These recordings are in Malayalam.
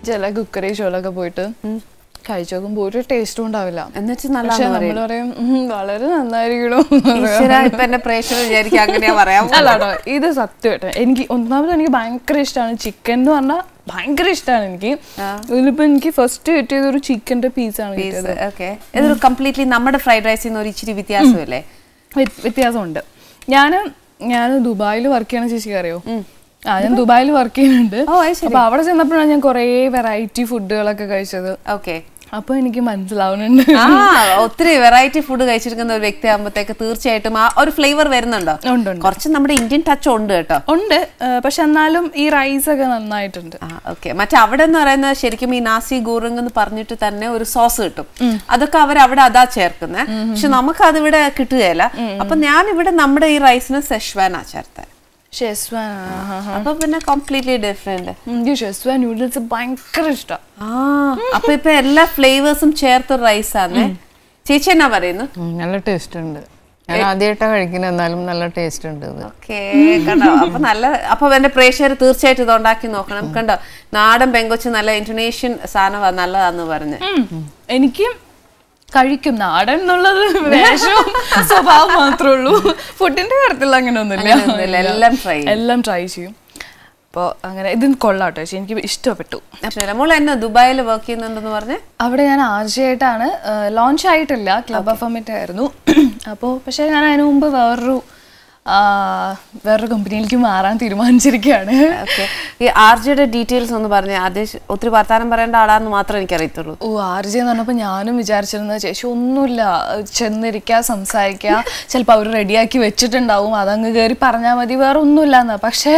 ചില കുക്കറി ഷോയിലൊക്കെ പോയിട്ട് കഴിച്ചു നോക്കുമ്പോൾ ഒരു ടേസ്റ്റും ഉണ്ടാവില്ല എന്നിട്ട് പക്ഷെ നല്ല നമ്മൾ പറയും "ഉം, വളരെ നന്നായിരിക്കണം ഇപ്പൊ എന്റെ പ്രേക്ഷകർ വിചാരിക്കും അങ്ങനെയാ പറയാം അല്ല കേട്ടോ ഇത് സത്യമായിട്ട് എനിക്ക് ഒന്നാമത് എനിക്ക് ഭയങ്കര ഇഷ്ടമാണ് ചിക്കൻ എന്ന് പറഞ്ഞാൽ ഭയങ്കര ഇഷ്ടമാണ് എനിക്ക് ഇതിലിപ്പോ എനിക്ക് ഫസ്റ്റ് കിട്ടിയത് ഒരു ചിക്കന്റെ പീസാണ് കിട്ടിയത് ഓക്കെ ഇതൊരു കംപ്ലീറ്റ്ലി നമ്മുടെ ഫ്രൈഡ് റൈസിൽ നിന്ന് ഒരു ഇച്ചിരി വ്യത്യാസമല്ലേ വ്യ- വ്യത്യാസമുണ്ട് ഞാൻ ഞാൻ ദുബായിൽ വർക്ക് ചെയ്യണ ചേച്ചിക്ക് അറിയോ ആ ഞാൻ ദുബായിൽ വർക്ക് ചെയ്യുന്നുണ്ട് ഓ, അത് ശരി. അപ്പൊ അവിടെ ചെന്നപ്പോഴാണ് ഞാൻ കുറേ വെറൈറ്റി ഫുഡുകളൊക്കെ കഴിച്ചത് ഓക്കെ അപ്പൊ എനിക്ക് മനസ്സിലാവുന്നുണ്ട് ആ ഒത്തിരി വെറൈറ്റി ഫുഡ് കഴിച്ചിരിക്കുന്ന ഒരു വ്യക്തി ആകുമ്പോഴത്തേക്ക് തീർച്ചയായിട്ടും ആ ഒരു ഫ്ലേവർ വരുന്നുണ്ടോ ഉണ്ട്, ഉണ്ട്. കുറച്ച് നമ്മുടെ ഇന്ത്യൻ ടച്ച് ഉണ്ട് കേട്ടോ ഉണ്ട് ആ, പക്ഷെ എന്നാലും ഈ റൈസ് ഒക്കെ നന്നായിട്ടുണ്ട് ആ ഓക്കെ മറ്റേ അവിടെ എന്ന് പറയുന്നത് ശരിക്കും ഈ നാസി ഗൂറിങ് എന്ന് പറഞ്ഞിട്ട് തന്നെ ഒരു സോസ് കിട്ടും അതൊക്കെ അവർ അവിടെ അതാ ചേർക്കുന്നത് പക്ഷെ നമുക്ക് അതിവിടെ കിട്ടുകയില്ല അപ്പൊ ഞാൻ ഇവിടെ നമ്മുടെ ഈ റൈസിന് സെഷ്വാനാ ചേർത്തത് ഷെസ്വാൻ അപ്പൊ പിന്നെ കംപ്ലീറ്റ്ലി ഡിഫറെന്റ് എനിക്ക് ഷെസ്വാൻ നൂഡിൽസ് ഭയങ്കര ഇഷ്ടം ആ അപ്പൊ ഇപ്പൊ എല്ലാ ഫ്ലേവേഴ്സും ചേർത്ത റൈസ് ആണ് ചേച്ചി എന്നാ പറയുന്നു ഉം, നല്ല ടേസ്റ്റ് ഉണ്ട് ഞാൻ ആദ്യമായിട്ടാണ് കഴിക്കുന്നത് എന്നാലും നല്ല ടേസ്റ്റ് ഉണ്ട് ഇത് ഓക്കേ കണ്ടോ അപ്പൊ നല്ല അപ്പൊ എന്റെ പ്രേക്ഷകർ തീർച്ചയായിട്ടും ഇത് ഉണ്ടാക്കി നോക്കണം കണ്ടോ നാടൻ പെങ്കൊച്ച് നല്ല ഇൻഡോനേഷ്യൻ സാധനമാ നല്ലതാന്ന് പറഞ്ഞ് എനിക്ക് കഴിക്കും നാടൻ എന്നുള്ളത് വേഷവും സ്വഭാവം മാത്രമേ ഉള്ളൂ ഫുഡിന്റെ കാര്യത്തിൽ അങ്ങനെ അങ്ങനെയൊന്നുമില്ല, ഒന്നുമില്ല എല്ലാം try ചെയ്യും. എല്ലാം ട്രൈ ചെയ്യും അപ്പോൾ അങ്ങനെ ഇത് കൊള്ളാട്ടോ ചേച്ചി എനിക്ക് ഇഷ്ടപ്പെട്ടു മോൾ എന്നെ ദുബായിൽ വർക്ക് ചെയ്യുന്നുണ്ടെന്ന് പറഞ്ഞ് അവിടെ ഞാൻ ആദ്യമായിട്ടാണ് ലോഞ്ച് ആയിട്ടില്ല ക്ലബ് ഓഫ് അമിറ്റ് ആയിരുന്നു അപ്പോൾ പക്ഷേ ഞാൻ അതിനു മുമ്പ് വേറൊരു ആ, വേറൊരു കമ്പനിയിലേക്ക് മാറാൻ തീരുമാനിച്ചിരിക്കുകയാണ് ഓക്കെ ഈ ആർ ജിയുടെ ഡീറ്റെയിൽസ് ഒന്ന് പറഞ്ഞേ ആദ്യം ശ- ഒത്തിരി വർത്താനം പറയേണ്ട ആളാന്ന് മാത്രമേ എനിക്കറിയത്തുള്ളൂ ഓ ആർ ജെ എന്ന് പറഞ്ഞപ്പോൾ ഞാനും വിചാരിച്ചിരുന്നത് ചേച്ചി ഒന്നുമില്ല ചെന്നിരിക്കുക സംസാരിക്കുക ചിലപ്പോൾ അവർ റെഡിയാക്കി വെച്ചിട്ടുണ്ടാവും അതങ്ങ് കയറി പറഞ്ഞാൽ മതി വേറെ ഒന്നുമില്ല എന്നാ പക്ഷേ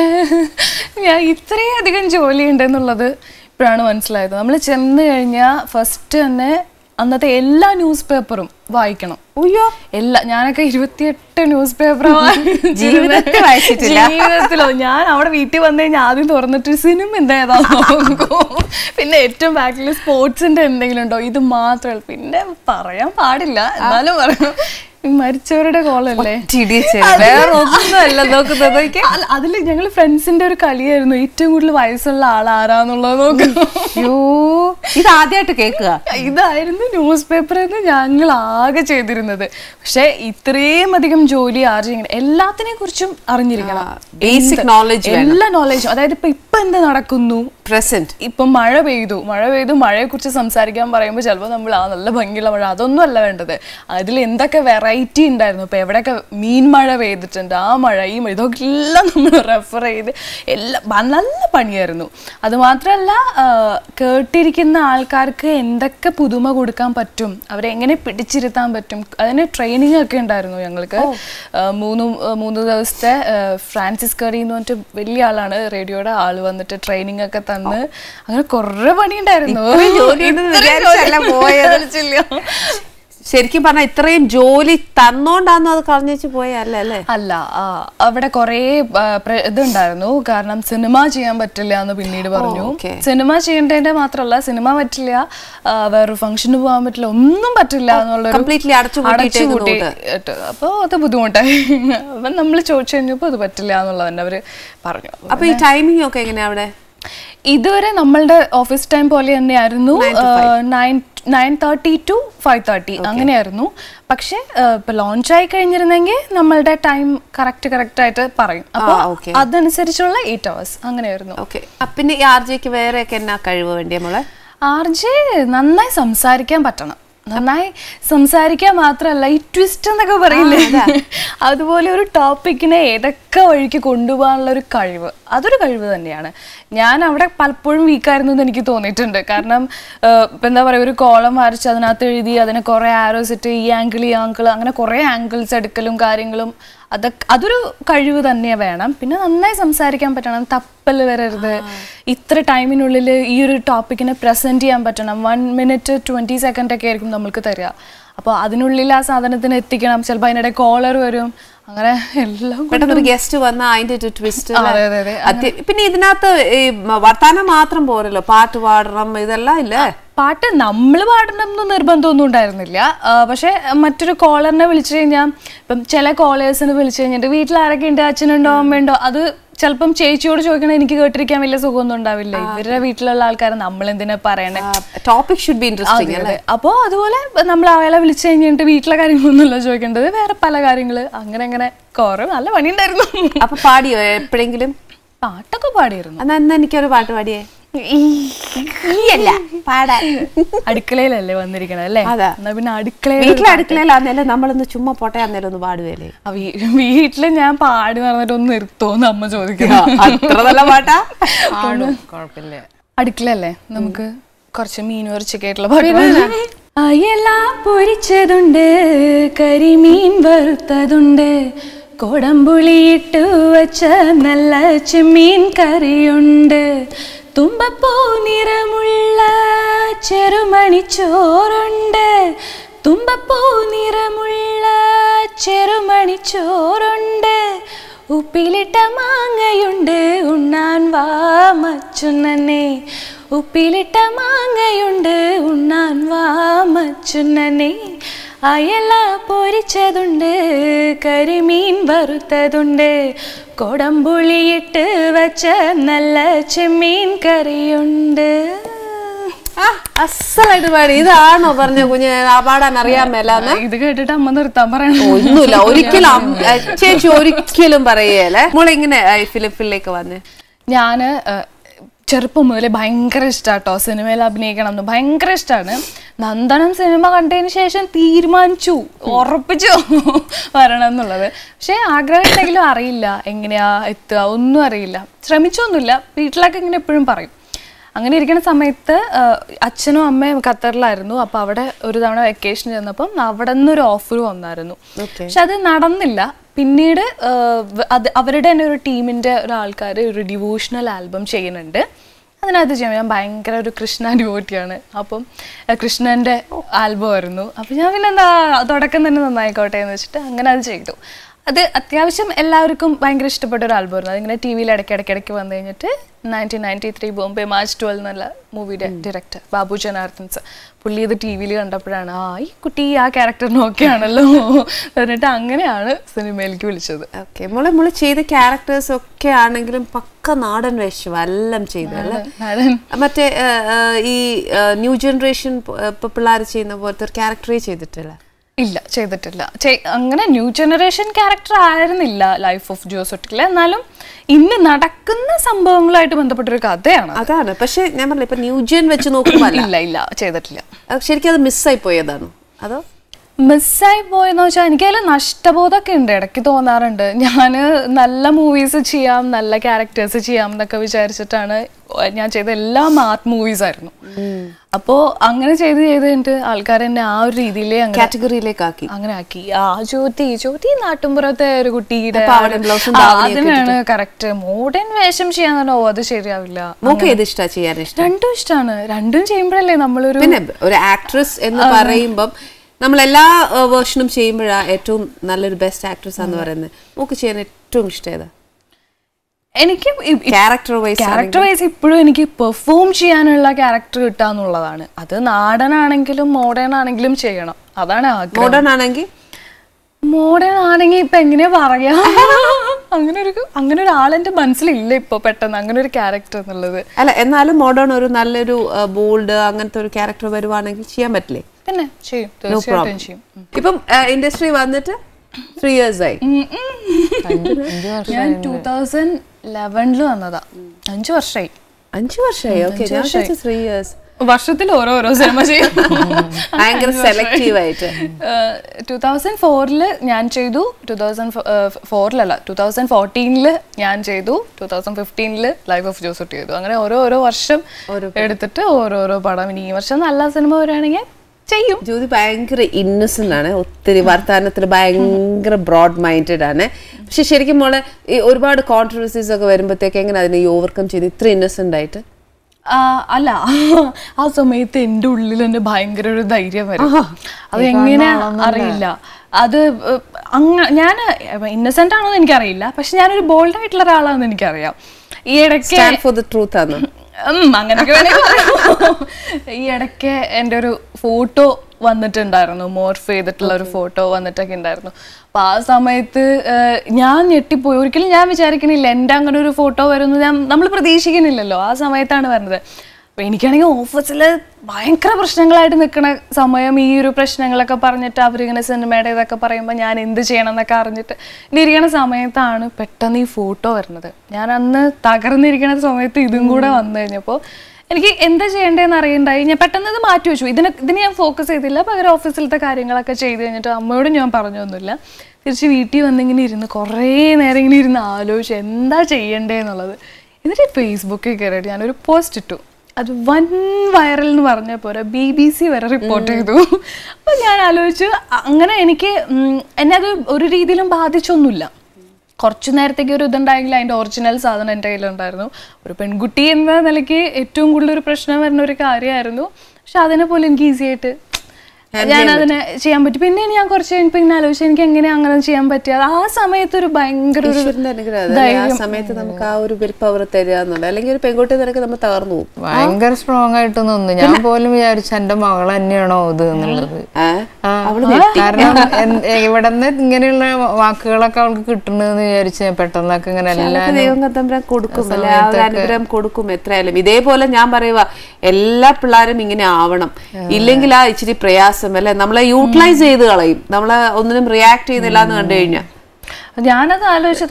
ഞാൻ ഇത്രയധികം ജോലി ഉണ്ടെന്നുള്ളത് ഇപ്പോഴാണ് മനസ്സിലായത് നമ്മൾ ചെന്ന് കഴിഞ്ഞാൽ ഫസ്റ്റ് തന്നെ അന്നത്തെ എല്ലാ ന്യൂസ് പേപ്പറും വായിക്കണം അയ്യോ എല്ലാ ഞാനൊക്കെ ഇരുപത്തിയെട്ട് ന്യൂസ് പേപ്പർ ജീവിതത്തിൽ വായിച്ചിട്ടില്ല. ജീവിതത്തിലോ ഞാൻ അവിടെ വീട്ടിൽ വന്നു കഴിഞ്ഞാൽ ആദ്യം തുറന്നിട്ട് സിനിമ എന്താ നോക്കും പിന്നെ ഏറ്റവും ബാക്കിൽ സ്പോർട്സിന്റെ എന്തെങ്കിലും ഉണ്ടോ ഇത് മാത്രമേ പിന്നെ പറയാൻ പാടില്ല എന്നാലും പറയാം ഈ മരിച്ചവരുടെ കോളല്ലേ വേറെ ഒന്നുമല്ല നോക്കുന്നത് അല്ല, അതില് ഞങ്ങൾ ഫ്രണ്ട്സിന്റെ ഒരു കളിയായിരുന്നു ഏറ്റവും കൂടുതൽ വയസ്സുള്ള ആൾ ആരാന്നുള്ളത് നോക്കും അയ്യോ ഇത് ആദ്യമായിട്ട് കേൾക്കുക ഇതായിരുന്നു ന്യൂസ് പേപ്പറിൽ നിന്ന് ഞങ്ങൾ ആകെ ചെയ്തിരുന്നത് പക്ഷെ ഇത്രയും അധികം ജോലി ആർജിങ്ങനെ എല്ലാത്തിനെ കുറിച്ചും അറിഞ്ഞിരിക്കണം ബേസിക് എന്ത്? നോളജ് എല്ലാ നോളജും അതായത് ഇപ്പൊ ഇപ്പൊ എന്ത് നടക്കുന്നു പ്രസന്റ് ഇപ്പൊ മഴ പെയ്തു മഴ പെയ്തു മഴയെ കുറിച്ച് സംസാരിക്കാൻ പറയുമ്പോൾ ചിലപ്പോൾ നമ്മൾ ആ നല്ല ഭംഗിയുള്ള മഴ അതൊന്നും അല്ല വേണ്ടത് അതിൽ എന്തൊക്കെ വെറൈറ്റി ഉണ്ടായിരുന്നു ഇപ്പൊ എവിടെയൊക്കെ മീൻ മഴ പെയ്തിട്ടുണ്ട് ആ മഴ ഈ മഴ ഇതൊക്കെ എല്ലാം നമ്മൾ റെഫർ ചെയ്ത് എല്ലാം ബ- നല്ല പണിയായിരുന്നു അത് മാത്രമല്ല ആ, കേട്ടിരിക്കുന്ന ആൾക്കാർക്ക് എന്തൊക്കെ പുതുമ കൊടുക്കാൻ പറ്റും അവരെ എങ്ങനെ പിടിച്ചിരുത്താൻ പറ്റും അതിന് ട്രെയിനിങ് ഒക്കെ ഉണ്ടായിരുന്നു ഞങ്ങൾക്ക് ആ, മൂന്ന് മൂന്ന് ദിവസത്തെ ആ, ഫ്രാൻസിസ് കറി എന്ന് പറഞ്ഞിട്ട് വലിയ ആളാണ് റേഡിയോയുടെ ആള് വന്നിട്ട് ട്രെയിനിങ് ഒക്കെ തന്ന് അങ്ങനെ കുറെ പണി ഉണ്ടായിരുന്നു ഇത്രയും ജോലിയുണ്ടെന്ന് ഇത്രയും വിചാരിച്ചല്ല ജോലി പോയത്. വിചാരിച്ചില്ല. ശരിക്കും പറഞ്ഞാൽ ഇത്രയും ജോലി തന്നോണ്ടാന്നോ അത് കളഞ്ഞേച്ച് പോയല്ല അല്ലേ അല്ല ആ, അവിടെ കുറേ ആ, പ്ര- ഇതുണ്ടായിരുന്നു കാരണം സിനിമ ചെയ്യാൻ പറ്റില്ല എന്ന് പിന്നീട് പറഞ്ഞു okay. സിനിമ ചെയ്യേണ്ടതിന്റെ മാത്രമല്ല സിനിമ പറ്റില്ല ആ, വേറൊരു ഫംഗ്ഷന് പോകാൻ പറ്റില്ല ഒന്നും പറ്റില്ല എന്നുള്ളൊരു completely അടച്ചുപൂട്ടിയിട്ടേക്കുന്ന അടച്ചുപൂട്ടി ഇട്ട്. അപ്പൊ അത് ബുദ്ധിമുട്ടായി അപ്പൊ നമ്മൾ ചോദിച്ചു കഴിഞ്ഞപ്പോ അത് പറ്റില്ല എന്നുള്ളത് തന്നെ അവര് പറഞ്ഞു അപ്പൊ ഈ ടൈമിംഗ് ഒക്കെ എങ്ങനെയാ അവിടെ ഇതുവരെ നമ്മളുടെ ഓഫീസ് ടൈം പോലെ തന്നെയായിരുന്നു nine nine thirty to five thirty അങ്ങനെയായിരുന്നു പക്ഷെ ഇപ്പൊ ലോഞ്ച് ആയി കഴിഞ്ഞിരുന്നെങ്കിൽ നമ്മളുടെ ടൈം കറക്റ്റ് കറക്റ്റ് ആയിട്ട് പറയും അപ്പൊ okay. അതനുസരിച്ചുള്ള എയ്റ്റ് അവേഴ്സ് അങ്ങനെയായിരുന്നു ഓക്കെ പിന്നെ ഈ ആർ ജിക്ക് വേറെ ഒക്കെ എന്നാ കഴിവ് വേണ്ടിയ മോളെ ആർ ജെ നന്നായി സംസാരിക്കാൻ പറ്റണം നന്നായി സംസാരിക്കാൻ മാത്രമല്ല ഈ ട്വിസ്റ്റ് എന്നൊക്കെ പറയില്ലേ അതുപോലെ ഒരു ടോപ്പിക്കിനെ ഏതൊക്കെ വഴിക്ക് കൊണ്ടുപോകാനുള്ള ഒരു കഴിവ് അതൊരു കഴിവ് തന്നെയാണ് ഞാൻ അവിടെ പലപ്പോഴും വീക്കായിരുന്നു എന്ന് എനിക്ക് തോന്നിയിട്ടുണ്ട് കാരണം ആഹ്, ഇപ്പൊ എന്താ പറയുക ഒരു കോളം വരച്ച് അതിനകത്ത് എഴുതി അതിനെ കുറേ ആരോസ് ഇട്ട് ഈ ആംഗിൾ ഈ ആംഗിൾ അങ്ങനെ കുറേ ആംഗിൾസ് എടുക്കലും കാര്യങ്ങളും അതൊക്കെ അതൊരു കഴിവ് തന്നെ വേണം പിന്നെ നന്നായി സംസാരിക്കാൻ പറ്റണം തപ്പൽ വരരുത് ഇത്ര ടൈമിനുള്ളിൽ ഈ ഒരു ടോപ്പിക്കിനെ പ്രസന്റ് ചെയ്യാൻ പറ്റണം വൺ മിനിറ്റ് ട്വന്റി സെക്കൻഡ് ഒക്കെ ആയിരിക്കും നമ്മൾക്ക് തരിക അപ്പോൾ അതിനുള്ളിൽ ആ സാധനത്തിന് എത്തിക്കണം ചിലപ്പോൾ അതിനിടെ കോളർ വരും അങ്ങനെ എല്ലാം കൊണ്ട് പെട്ടെന്ന് ഒരു ഗസ്റ്റ് വന്ന അതിന്റെ ഒരു ട്വിസ്റ്റ് അതെ, അതെ, അതെ. പിന്നെ ഇതിനകത്ത് ഈ മ- വർത്താനം മാത്രം പോരല്ലോ പാട്ട് പാടണം ഇതെല്ലാം ഇല്ലേ പാട്ട് നമ്മൾ പാടണം എന്ന് നിർബന്ധമൊന്നും ഉണ്ടായിരുന്നില്ല ആ, പക്ഷേ മറ്റൊരു കോളറിനെ വിളിച്ചു കഴിഞ്ഞാൽ ഇപ്പം ചില കോളേഴ്സിനെ വിളിച്ചു കഴിഞ്ഞിട്ട് വീട്ടിൽ ആരൊക്കെ ഉണ്ട് അച്ഛനുണ്ടോ അമ്മയുണ്ടോ അത് ചിലപ്പം ചേച്ചിയോട് ചോദിക്കണ എനിക്ക് കേട്ടിരിക്കാൻ വലിയ സുഖമൊന്നും ഉണ്ടാവില്ല ഇവരുടെ വീട്ടിലുള്ള ആൾക്കാരെ നമ്മൾ എന്തിനാ പറയണേ ടോപ്പിക് ഷുഡ് ബി ഇൻട്രസ്റ്റിംഗ് അതെ, അതെ. അപ്പോ അതുപോലെ നമ്മൾ അയാളെ വിളിച്ചു കഴിഞ്ഞിട്ട് വീട്ടിലെ കാര്യങ്ങളൊന്നുമല്ല ചോദിക്കേണ്ടത് വേറെ പല കാര്യങ്ങള് അങ്ങനെ അങ്ങനെ കുറെ നല്ല പണിയുണ്ടായിരുന്നു അപ്പൊ പാടിയോ എപ്പോഴെങ്കിലും പാട്ടൊക്കെ പാടിയിരുന്നു എന്നാ എന്നാ എനിക്കൊരു പാട്ട് പാടിയേ അല്ല പാടാൻ അടുക്കളയിലല്ലേ വന്നിരിക്കണത് അല്ലേ അതാ. എന്നാ പിന്നെ അടുക്കളയിൽ വീട്ടിലെ അടുക്കളയിലാന്നേലും നമ്മളൊന്ന് ചുമ്മാ പൊട്ടേ അന്നേലും ഒന്ന് പാടുവേലേ ആ, വീ- വീട്ടില് ഞാൻ പാടി നടന്നിട്ട് ഒന്ന് നിർത്തോന്ന് അമ്മ ചോദിക്കുന്നു അത്ര നല്ല പാട്ടാ പാടും കുഴപ്പമില്ല അടുക്കളയല്ലേ നമുക്ക് കുറച്ച് മീൻ വരച്ചൊക്കെ ആയിട്ടുള്ള പാട്ട് അയല പൊരിച്ചതുണ്ട് കരിമീൻ വറുത്തതുണ്ട് കൊടംപുളിയിട്ട് വച്ച നല്ല ചെമ്മീൻ കറിയുണ്ട് തുമ്പപ്പൂ നിറമുള്ള ചെറുമണി ചോറുണ്ട് തുമ്പപ്പൂ നിറമുള്ള ചെറുമണി ചോറുണ്ട് ഉപ്പിലിട്ട മാങ്ങയുണ്ട് ഉണ്ണാൻ വാ മച്ചുണ്ണനെ ഉപ്പിലിട്ട മാങ്ങയുണ്ട് ഉണ്ണാൻ വാ മച്ചുണ്ണനെ അയല പൊരിച്ചതുണ്ട് കരിമീൻ വറുത്തതുണ്ട് കൊടംപുളിയിട്ട് വച്ച നല്ല ചെമ്മീൻ കറിയുണ്ട് ആ, അസ്സലായിട്ട് പാടി ഇതാണോ പറഞ്ഞ കുഞ്ഞ് ആ പാടാൻ അറിയാൻ മേലാന്ന് ഇത് കേട്ടിട്ട് അമ്മ നിർത്താൻ പറയണം ഒന്നുമില്ല ഒരിക്കലും അം- ഏ, ചേച്ചി ഒരിക്കലും പറയേലേ മോളെ ഇങ്ങനെ ഫിലിപ്പിലേക്ക് വന്നേ ഞാന് ഏഹ്, ചെറുപ്പം മുതലേ ഭയങ്കര ഇഷ്ടാട്ടോ സിനിമയിൽ അഭിനയിക്കണം എന്ന് ഭയങ്കര ഇഷ്ടമാണ് നന്ദനം സിനിമ കണ്ടതിന് ശേഷം തീരുമാനിച്ചു ഉറപ്പിച്ചു വരണം എന്നുള്ളത് പക്ഷെ ആഗ്രഹം ഉണ്ടെങ്കിലും അറിയില്ല എങ്ങനെയാ എത്തുക ഒന്നും അറിയില്ല ശ്രമിച്ചൊന്നുമില്ല വീട്ടിലൊക്കെ ഇങ്ങനെ എപ്പോഴും പറയും അങ്ങനെ ഇരിക്കുന്ന സമയത്ത് ആ, അച്ഛനും അമ്മയും ഖത്തറിലായിരുന്നു അപ്പോൾ അവിടെ ഒരു തവണ വെക്കേഷൻ ചെന്നപ്പം അവിടെ നിന്നൊരു ഓഫർ വന്നായിരുന്നു പക്ഷെ അത് നടന്നില്ല പിന്നീട് ആ, വ- അത് അവരുടെ തന്നെ ഒരു ടീമിൻ്റെ ഒരാൾക്കാർ ഒരു ഡിവോഷണൽ ആൽബം ചെയ്യുന്നുണ്ട് അതിനകത്ത് ചെയ്യാൻ ഞാൻ ഭയങ്കര ഒരു കൃഷ്ണ ഡിവോട്ടിയാണ് അപ്പം ആ, കൃഷ്ണൻ്റെ ആൽബം ആയിരുന്നു അപ്പം ഞാൻ പിന്നെ എന്താ തുടക്കം തന്നെ നന്നായിക്കോട്ടെ എന്ന് വെച്ചിട്ട് അങ്ങനെ അത് ചെയ്തു അത് അത്യാവശ്യം എല്ലാവർക്കും ഭയങ്കര ഇഷ്ടപ്പെട്ട ഒരു ആൽബം ആയിരുന്നു അതിങ്ങനെ ടി വിയിൽ ഇടയ്ക്ക് ഇടയ്ക്ക് ഇടയ്ക്ക് വന്നു കഴിഞ്ഞിട്ട് nineteen ninety three Bombay March twelve എന്നുള്ള മൂവിയുടെ ഡയറക്ടർ ബാബു ജനാർദ്ദൻസ് പുള്ളി ഇത് ടി വിയിൽ കണ്ടപ്പോഴാണ് ആ ഈ കുട്ടി ആ ക്യാരക്ടറിന് ഓക്കെ ആണല്ലോ എന്നിട്ട് അങ്ങനെയാണ് സിനിമയിലേക്ക് വിളിച്ചത് ഓക്കെ മോളെ മോള് ചെയ്ത ക്യാരക്ടേഴ്സ് ഒക്കെ ആണെങ്കിലും പക്ക നാടൻ വേഷം എല്ലാം ചെയ്തല്ലേ നാടൻ മറ്റേ ഏ, ഏ, ഈ ന്യൂ ജനറേഷൻ ഇപ്പൊ പിള്ളേർ ചെയ്യുന്ന പോലത്തെ ഒരു ക്യാരക്ടറേ ചെയ്തിട്ടില്ല ഇല്ല ചെയ്തിട്ടില്ല ചെയ്- അങ്ങനെ ന്യൂ ജനറേഷൻ ക്യാരക്ടർ ആയിരുന്നില്ല ലൈഫ് ഓഫ് ജോസഫിലെ എന്നാലും ഇന്ന് നടക്കുന്ന സംഭവങ്ങളായിട്ട് ബന്ധപ്പെട്ടൊരു കഥയാണ് അതാണ് പക്ഷെ ഞാൻ പറഞ്ഞില്ല ഇപ്പൊ ന്യൂ ജൻ വെച്ച് നോക്കുമ്പോൾ അല്ല ഇല്ല ഇല്ല ചെയ്തിട്ടില്ല അത് ശരിക്കും അത് മിസ്സായി പോയതാണോ അതോ മിസ്സായി പോയെന്ന് വെച്ചാൽ എനിക്കതിൽ നഷ്ടബോധമൊക്കെ ഉണ്ട് ഇടയ്ക്ക് തോന്നാറുണ്ട് ഞാൻ നല്ല മൂവീസ് ചെയ്യാം നല്ല ക്യാരക്ടേഴ്സ് ചെയ്യാം എന്നൊക്കെ വിചാരിച്ചിട്ടാണ് ഞാൻ ചെയ്ത എല്ലാ മാർട്ട് മൂവീസ് ആയിരുന്നു അപ്പോൾ അങ്ങനെ ചെയ്ത് ചെയ്ത് കഴിഞ്ഞിട്ട് ആൾക്കാർ എന്നെ ആ ഒരു രീതിയിലേ അങ്ങനെ കാറ്റഗറിയിലേക്ക് ആക്കി അങ്ങനെ ആക്കി ആ ജ്യോതി ജ്യോതി നാട്ടുമ്പുറത്തെ ഒരു കുട്ടിയുടെ അപ്പൊ അവിടെ blouse ഉം ആ, ധാവണിയൊക്കെ അതിനാണ് കറക്റ്റ് മോഡേൺ വേഷം ചെയ്യാൻ പറഞ്ഞാൽ ഓ അത് ശരിയാവില്ല മോക്ക് ഏത് ഇഷ്ടാ ചെയ്യാൻ ഇഷ്ടം രണ്ടും ഇഷ്ടമാണ് രണ്ടും ചെയ്യുമ്പോഴല്ലേ നമ്മളൊരു പിന്നെ ഒരു ആക്ട്രസ് എന്ന് പറയുമ്പം നമ്മൾ എല്ലാ വേർഷനും ചെയ്യുമ്പോഴാ ഏറ്റവും നല്ലൊരു ബെസ്റ്റ് ആക്ട്രസ് എന്ന് പറയുന്നത് മോക്ക് ചെയ്യാൻ ഏറ്റവും ഇഷ്ടം ഏതാ എനിക്ക് ക്യാരക്ടർ വൈസ് ക്യാരക്ടർ വൈസ് ഇപ്പോഴും എനിക്ക് പെർഫോം ചെയ്യാനുള്ള ക്യാരക്ടർ കിട്ടുക എന്നുള്ളതാണ് അത് നാടനാണെങ്കിലും മോഡേൺ ആണെങ്കിലും ചെയ്യണം അതാണ് ആഗ്രഹം മോഡേൺ ആണെങ്കിൽ മോഡേൺ ആണെങ്കിൽ ഇപ്പൊ എങ്ങനെയാ പറയാ അങ്ങനെ ഒരു അങ്ങനെ ഒരു ആളെന്റെ മനസ്സിലില്ല ഇപ്പൊ പെട്ടെന്ന് അങ്ങനെ ഒരു ക്യാരക്ടർ എന്നുള്ളത് അല്ല എന്നാലും മോഡേൺ ഒരു നല്ലൊരു ബോൾഡ് അങ്ങനത്തെ ഒരു ക്യാരക്ടർ വരുവാണെങ്കിൽ ചെയ്യാൻ പറ്റില്ലേ പിന്നെ ചെയ്യും തീർച്ചയായിട്ടും ചെയ്യും ഇപ്പം ഇൻഡസ്ട്രി വന്നിട്ട് ത്രീ ഇയേഴ്സ് ആയി അഞ്ച് അഞ്ച് വർഷം ഞാൻ ടൂ തൗസൻഡ് ലെവനിൽ വന്നതാ അഞ്ചു വർഷമായി അഞ്ചു വർഷമായി ഓക്കെ ഞാൻ ത്രീ ഇയേഴ്സ് വർഷത്തിൽ ഓരോ ഓരോ സിനിമ ചെയ്യും ഭയങ്കര സെലക്റ്റീവ് ആയിട്ട് ടൂ തൗസൻഡ് ഫോറില് ഞാൻ ചെയ്തു ടൂ തൗസൻഡ് ഫോറിലല്ല ടൂ തൗസൻഡ് ഫോർട്ടീനില് ഞാൻ ചെയ്തു ടൂ തൗസൻഡ് ഫിഫ്റ്റീനില് ലൈഫ് ഓഫ് ജോസഫ് ചെയ്തു അങ്ങനെ ഓരോ ഓരോ വർഷം എടുത്തിട്ട് ഓരോരോ പടം ഇനി ഈ വർഷം നല്ല സിനിമ വരികയാണെങ്കിൽ ചെയ്യും ജ്യോതി ഭയങ്കര ഇന്നസെന്റ് ആണ് ഒത്തിരി വർത്തമാനത്തിൽ ഭയങ്കര ബ്രോഡ് മൈൻഡഡ് ആണ് പക്ഷെ ശരിക്കും മോളെ ഈ ഒരുപാട് കോൺട്രവേഴ്സീസ് ഒക്കെ വരുമ്പോഴത്തേക്ക് എങ്ങനെ അതിനെ ഓവർകം ചെയ്ത് ഇത്ര ഇന്നസെന്റ് ആയിട്ട് ആ, അല്ല ആ സമയത്ത് എൻ്റെ ഉള്ളിൽ തന്നെ ഭയങ്കര ഒരു ധൈര്യം വരും അത് എങ്ങനെ അറിയില്ല അത് ഏഹ്, അങ്ങ ഞാൻ ഇന്നസെന്റ് ആണോ എന്ന് എനിക്കറിയില്ല പക്ഷെ ഞാനൊരു ബോൾഡ് ആയിട്ടുള്ള ഒരാളാണെന്ന് എനിക്കറിയാം ഈ ഇടയ്ക്ക് സ്റ്റാൻഡ് ഫോർ ദ ട്രൂത്ത് ആണ് ഉം, അങ്ങനെയൊക്കെ വേണമെങ്കിൽ പറയാം. ഈ ഇടയ്ക്ക് എൻ്റെ ഒരു ഫോട്ടോ വന്നിട്ടുണ്ടായിരുന്നു മോർഫ് ചെയ്തിട്ടുള്ള ഒരു ഫോട്ടോ വന്നിട്ടൊക്കെ ഉണ്ടായിരുന്നു അപ്പൊ ആ സമയത്ത് ഏഹ്, ഞാൻ ഞെട്ടിപ്പോയി ഒരിക്കലും ഞാൻ വിചാരിക്കണില്ല എൻ്റെ അങ്ങനെ ഒരു ഫോട്ടോ വരുമെന്ന് ഞാൻ നമ്മൾ പ്രതീക്ഷിക്കുന്നില്ലല്ലോ ആ സമയത്താണ് വരുന്നത് അപ്പൊ എനിക്കാണെങ്കിൽ ഓഫീസിൽ ഭയങ്കര പ്രശ്നങ്ങളായിട്ട് നിൽക്കുന്ന സമയം ഈ ഒരു പ്രശ്നങ്ങളൊക്കെ പറഞ്ഞിട്ട് അവരിങ്ങനെ സിനിമയുടെ ഇതൊക്കെ പറയുമ്പോൾ ഞാൻ എന്ത് ചെയ്യണം എന്നൊക്കെ അറിഞ്ഞിട്ട് ഇങ്ങനെ ഇരിക്കുന്ന സമയത്താണ് പെട്ടെന്ന് ഈ ഫോട്ടോ വരുന്നത് ഞാൻ അന്ന് തകർന്നിരിക്കുന്ന സമയത്ത് ഇതും കൂടെ വന്നു കഴിഞ്ഞപ്പോൾ എനിക്ക് എന്താ ചെയ്യേണ്ടതെന്ന് അറിയണ്ടായി ഞാൻ പെട്ടെന്ന് ഇത് മാറ്റി വെച്ചു ഇതിനെ ഇതിന് ഞാൻ ഫോക്കസ് ചെയ്തില്ല പകരം ഓഫീസിലത്തെ കാര്യങ്ങളൊക്കെ ചെയ്ത് കഴിഞ്ഞിട്ട് അമ്മയോട് ഞാൻ പറഞ്ഞൊന്നുമില്ല തിരിച്ച് വീട്ടിൽ വന്നിങ്ങനെ ഇരുന്ന് കുറേ നേരം ഇങ്ങനെ ഇരുന്ന് ആലോചിച്ചു എന്താ ചെയ്യണ്ടേന്നുള്ളത് എന്നിട്ട് ഫേസ്ബുക്കിൽ കയറിയിട്ട് ഞാനൊരു പോസ്റ്റ് ഇട്ടു അത് വൻ വൈറൽ എന്ന് പറഞ്ഞ പോലെ ബി ബി സി വരെ റിപ്പോർട്ട് ചെയ്തു അപ്പം ഞാൻ ആലോചിച്ചു അ- അങ്ങനെ എനിക്ക് ഉം, എന്നെ അത് ഒരു രീതിയിലും ബാധിച്ചൊന്നുമില്ല കുറച്ചു നേരത്തേക്ക് ഒരു ഇതുണ്ടായെങ്കിൽ അതിൻ്റെ ഒറിജിനൽ സാധനം എൻ്റെ കയ്യിലുണ്ടായിരുന്നു ഒരു പെൺകുട്ടി എന്ന നിലയ്ക്ക് ഏറ്റവും കൂടുതൽ ഒരു പ്രശ്നം വരുന്ന ഒരു കാര്യമായിരുന്നു പക്ഷെ അതിനെ പോലെ എനിക്ക് ഈസി ആയിട്ട് ഞാൻ അതിനെ ചെയ്യാൻ പറ്റും പിന്നെ ഞാൻ കുറച്ച് കഴിഞ്ഞപ്പോൾ ഇങ്ങനെ ആലോചിച്ചു എനിക്ക് എങ്ങനെ അങ്ങനെ ചെയ്യാൻ പറ്റിയത് ആ സമയത്ത് ഒരു ഭയങ്കര ഒരു ഈശ്വരന്റെ അനുഗ്രഹം അതല്ലേ? ആ സമയത്ത് നമുക്ക് ആ ഒരു വിൽ പവർ തരിക എന്നുള്ളത് അല്ലെങ്കിൽ ഒരു പെൺകുട്ടി നിനക്ക് നമ്മൾ തകർന്നു പോകും ഭയങ്കര സ്ട്രോങ് ആയിട്ട് നിന്നു ഞാൻ പോലും വിചാരിച്ചു എന്റെ മകൾ തന്നെയാണോ ഇത് എന്നുള്ളത് ഏ? ആ, കാരണം എൻ- ഇവിടുന്ന് ഇങ്ങനെയുള്ള വാക്കുകളൊക്കെ അവൾക്ക് കിട്ടണെന്ന് വിചാരിച്ചു ഞാൻ പെട്ടെന്നൊക്കെ ഇങ്ങനെ എല്ലാം അതൊക്കെ ദൈവം തമ്പുരാൻ കൊടുക്കും അല്ലെ ആ ഒരു അനുഗ്രഹം കൊടുക്കും എത്രയായാലും ഇതേപോലെ ഞാൻ പറയുക എല്ലാ പിള്ളേരും ഇങ്ങനെ ആവണം ഇല്ലെങ്കിൽ ആ ഇച്ചിരി പ്രയാസം അല്ലെ നമ്മളെ യൂട്ടിലൈസ് ചെയ്ത് കളയും നമ്മളെ ഒന്നിനും റിയാക്ട് ചെയ്യുന്നില്ല എന്ന് കണ്ടു കഴിഞ്ഞാൽ ഞാനത് ആലോചിച്ചത്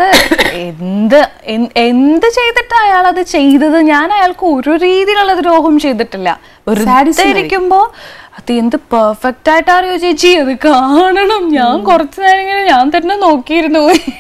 എന്ത് എൻ- എന്ത് ചെയ്തിട്ട് അയാൾ അത് ചെയ്തത് ഞാൻ അയാൾക്ക് ഒരു രീതിയിലുള്ള ദ്രോഹം ചെയ്തിട്ടില്ല വെറുതെ ഇരിക്കുമ്പോ അത് എന്ത് പെർഫെക്റ്റ് ആയിട്ട് അറിയോ ചേച്ചി അത് കാണണം ഞാൻ കുറച്ചു നേരം ഇങ്ങനെ ഞാൻ തന്നെ നോക്കിയിരുന്നു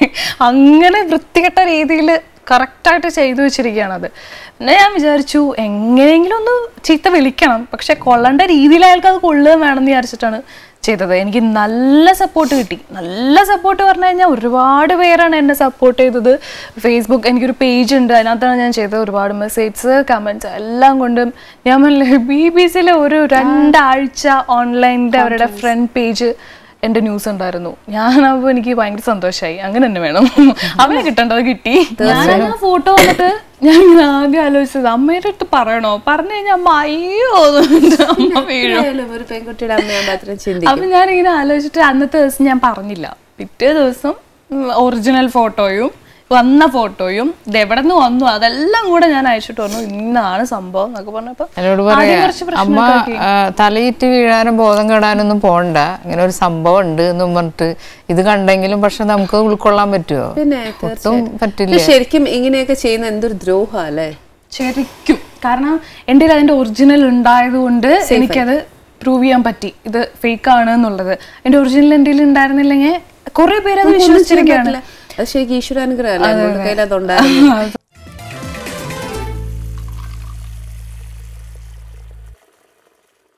അങ്ങനെ വൃത്തികെട്ട രീതിയിൽ കറക്റ്റായിട്ട് ചെയ്തു വെച്ചിരിക്കുകയാണ് അത് പിന്നെ ഞാൻ വിചാരിച്ചു എങ്ങനെയെങ്കിലും ഒന്ന് ചീത്ത വിളിക്കണം പക്ഷെ കൊള്ളേണ്ട രീതിയിൽ അയാൾക്ക് അത് കൊള്ളുകയും വേണമെന്ന് വിചാരിച്ചിട്ടാണ് ചെയ്തത് എനിക്ക് നല്ല സപ്പോർട്ട് കിട്ടി നല്ല സപ്പോർട്ട് പറഞ്ഞു കഴിഞ്ഞാൽ ഒരുപാട് പേരാണ് എന്നെ സപ്പോർട്ട് ചെയ്തത് ഫേസ്ബുക്ക് എനിക്കൊരു പേജ് ഉണ്ട് അതിനകത്താണ് ഞാൻ ചെയ്തത് ഒരുപാട് മെസ്സേജ് കമൻറ്റ്സ് എല്ലാം കൊണ്ടും ഞാൻ പറഞ്ഞില്ലേ ബി ബി സിയിലെ ഒരു രണ്ടാഴ്ച ഓൺലൈനിൻ്റെ അവരുടെ ഫ്രണ്ട് പേജ് എൻ്റെ ന്യൂസ് ഉണ്ടായിരുന്നു ഞാനപ്പോൾ എനിക്ക് ഭയങ്കര സന്തോഷമായി അങ്ങനെ തന്നെ വേണം അവനെ കിട്ടേണ്ടത് കിട്ടി ഞാൻ ആ ഫോട്ടോ വന്നിട്ട് ഞാൻ ഇങ്ങനെ ആദ്യം ആലോചിച്ചത് അമ്മയുടെ അടുത്ത് പറയണോ പറഞ്ഞു കഴിഞ്ഞാൽ അമ്മ അയ്യോ എന്ന് അമ്മ വീഴും എന്തായാലും ഒരു പെൺകുട്ടിയുടെ അമ്മയാകുമ്പോൾ അത്രയും ചിന്തിക്കും അപ്പൊ ഞാൻ ഇങ്ങനെ ആലോചിച്ചിട്ട് അന്നത്തെ ദിവസം ഞാൻ പറഞ്ഞില്ല പിറ്റേ ദിവസം ഒറിജിനൽ ഫോട്ടോയും വന്ന ഫോട്ടോയും ഇത് എവിടെ നിന്ന് വന്നു അതെല്ലാം കൂടെ ഞാൻ അയച്ചിട്ട് പറഞ്ഞു ഇന്നാണ് സംഭവം എന്നൊക്കെ പറഞ്ഞപ്പോ എന്നോട് ആദ്യം പറയാ കുറച്ച് അമ്മ പ്രശ്നമൊക്കെ ആക്കി. ആ, തലയിട്ട് വീഴാനും ബോധം കെടാനൊന്നും പോണ്ട ഇങ്ങനെ ഒരു സംഭവം ഉണ്ട് എന്നും പറഞ്ഞിട്ട് ഇത് കണ്ടെങ്കിലും പക്ഷെ നമുക്ക് ഉൾക്കൊള്ളാൻ പറ്റുമോ പിന്നെ ഒട്ടും പറ്റില്ല ഇത് ശരിക്കും ഇങ്ങനെയൊക്കെ ചെയ്യുന്ന എന്തൊരു ദ്രോഹം അല്ലേ ശരിക്കും കാരണം എൻ്റെ കയ്യിൽ അതിന്റെ ഒറിജിനൽ ഉണ്ടായതുകൊണ്ട് എനിക്കത് പ്രൂവ് ചെയ്യാൻ പറ്റി ഇത് ഫേക്ക് ആണ് എന്നുള്ളത് എൻ്റെ ഒറിജിനൽ എൻ്റെ കയ്യിൽ ഉണ്ടായിരുന്നില്ലെങ്കിൽ കുറെ പേര് അത് വിശ്വസിച്ചിരിക്കുകയാണ് അത് ശരിക്കും ഈശ്വര അനുഗ്രഹം അല്ലേ നമ്മുടെ കയ്യിൽ അതുണ്ടായിരുന്നു